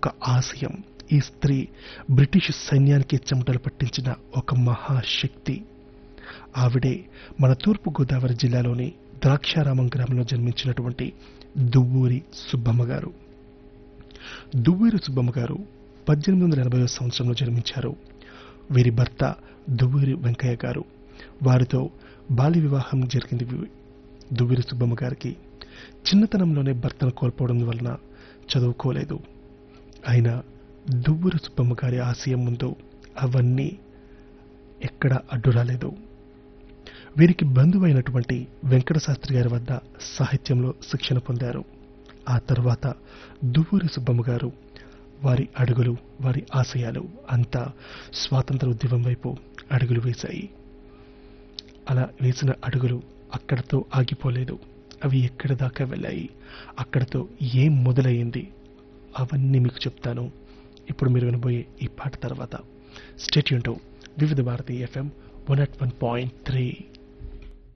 ఒక ఆశయం ఈ స్త్రీ బ్రిటిష్ సైన్యానికి చెమటలు పట్టించిన ఒక మహాశక్తి ఆవిడే మన తూర్పు గోదావరి జిల్లాలోని ద్రాక్షారామం గ్రామంలో జన్మించినటువంటి దువ్వూరి సుబ్బమ్మ గారు దువ్వూరి సుబ్బమ్మ గారు పద్దెనిమిది వందల ఎనభై సంవత్సరంలో జన్మించారు వీరి భర్త దువ్వూరి వెంకయ్య గారు వారితో బాల్య వివాహం జరిగింది వి- దువ్వూరి సుబ్బమ్మ గారికి చిన్నతనంలోనే భర్తను కోల్పోవడం వలన చదువుకోలేదు అయినా దువ్వూరి సుబ్బమ్మ గారి ఆశయం ముందు అవన్నీ ఎక్కడ అడ్డు రాలేదు వీరికి బంధువైనటువంటి వెంకట శాస్త్రి గారి వద్ద సాహిత్యంలో శిక్షణ పొందారు ఆ తర్వాత దువ్వూరి సుబ్బమ్మ గారు వారి అడుగులు వారి ఆశయాలు అంతా స్వాతంత్ర ఉద్యమం వైపు అడుగులు వేశాయి అలా వేసిన అడుగులు అక్కడితో ఆగిపోలేదు అవి ఎక్కడి దాకా వెళ్ళాయి అక్కడితో ఏం మొదలయ్యింది అవన్నీ మీకు చెప్తాను ఇప్పుడు మీరు వినబోయే ఈ పాట తర్వాత స్టేట్ యూంటో Vividh Bharati FM one at one point three